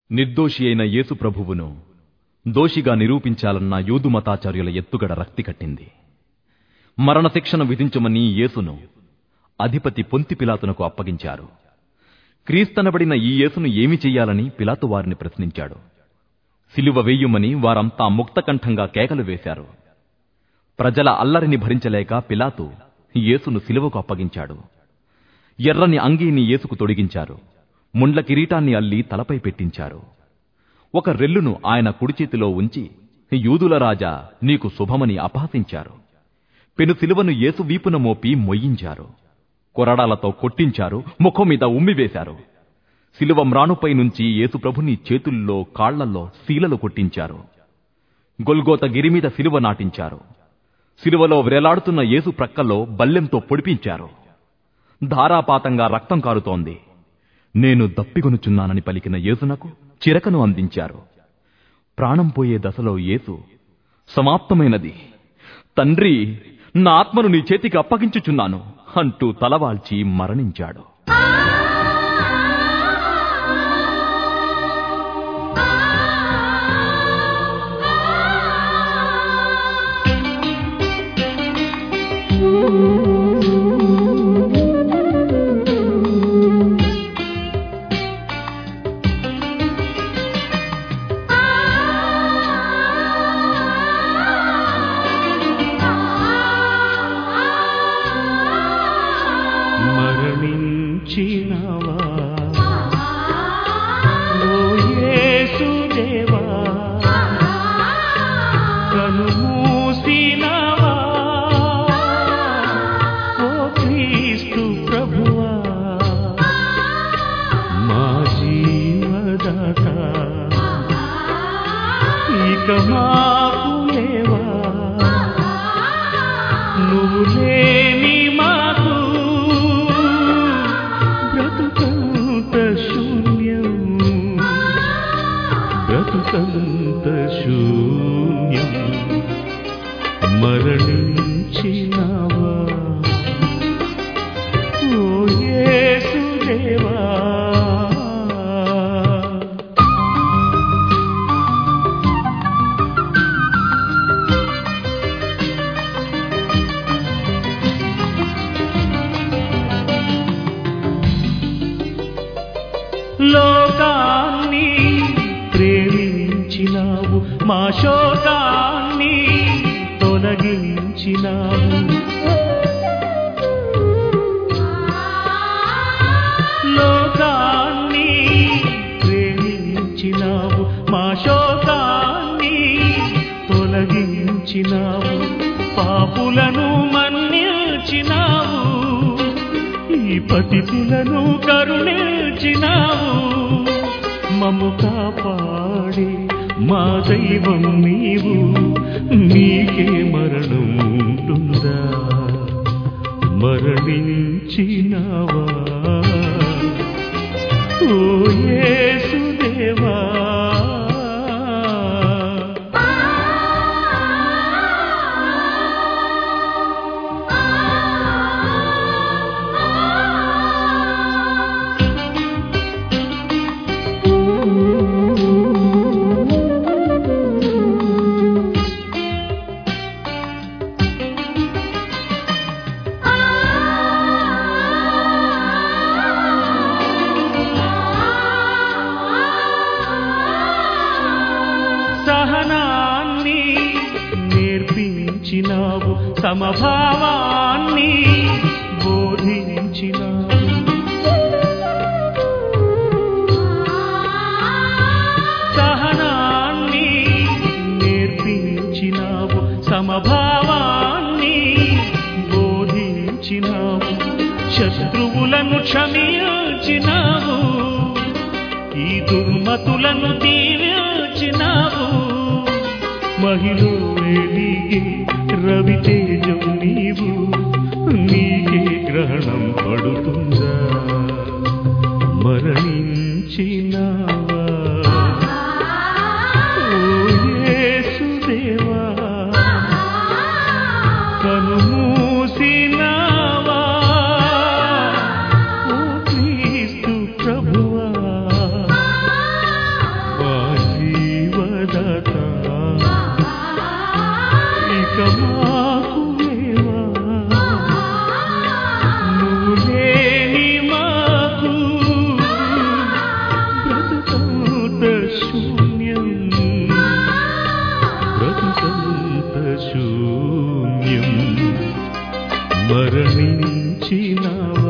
నిర్దోషి అయిన యేసు ప్రభువును దోషిగా నిరూపించాలన్న యూదు మతాచార్యుల ఎత్తుగడ రక్తి కట్టింది మరణశిక్షను విధించమని యేసును అధిపతి పొంతి పిలాతునకు అప్పగించారు క్రీస్తనబడిన ఈ యేసును ఏమి చెయ్యాలని పిలాతు వారిని ప్రశ్నించాడు సిలువ వేయుమని వారంతా ముక్తకంఠంగా కేకలు వేశారు ప్రజల అల్లరిని భరించలేక పిలాతు యేసును సిలువకు అప్పగించాడు ఎర్రని అంగీని యేసుకు తొడిగించారు ముండ్ల కిరీటాన్ని అల్లి తలపై పెట్టించారు ఒక రెల్లును ఆయన కుడి చేతిలో ఉంచి యూదుల రాజా నీకు శుభమని అపహసించారు పెను సిలువను యేసు వీపున మోపి మొయ్యించారు కొరడాలతో కొట్టించారు ముఖం మీద ఉమ్మివేశారు సిలువ మ్రానుపై నుంచి యేసుప్రభుని చేతుల్లో కాళ్లల్లో శీలలు కొట్టించారు గొల్గోత గిరి మీద సిలువ నాటించారు సిలువలో వ్రేలాడుతున్న యేసు ప్రక్కల్లో బల్లెంతో పొడిపించారు ధారాపాతంగా రక్తం కారుతోంది నేను దప్పిగొనుచున్నానని పలికిన యేసునకు చిరకను అందించారు ప్రాణం పోయే దశలో యేసు సమాప్తమైనది తండ్రి నా ఆత్మను నీ చేతికి అప్పగించుచున్నాను అంటూ తలవాల్చి మరణించాడు మరణించినవా ఓ యేసుదేవా కను మూసినవా ఓ క్రీస్తు ప్రభువా మా జీవదాత ఇక మాకు లేవా నువ్వు లేని మాకు బ్రతుకంత శూన్యం బ్రతుకంత శూన్యం మరణించినావా ఓ యేసుదేవా లోకాన్ని ప్రేమించినావు మా శోకాన్ని తొలగించినావు లోకాన్ని ప్రేమించినావు మా శోకాన్ని తొలగించినావు పాపులను మన్నించినావు ఈ పతితులను కరుణించినావు మము కాపాడి మా దైవం నీవు నీకే మరణం ఉంటుందా మరణించినావా ఓ యేసుదేవా సహనాన్ని నేర్పించినావు సమభావాన్ని బోధించినావు సహనాన్ని నేర్పించినావు సమభావాన్ని బోధించినావు శత్రువులను క్షమించినావు ఈ దుర్మతులను దీవించినావు మహిళ వెలిగి రవితేజం నీవు నీకే గ్రహణం పడుతుందా మరణించినావా ఓ యేసుదేవా కను మూసినావా ఓ క్రీస్తు ప్రభువా శూన్యం మరణించినావా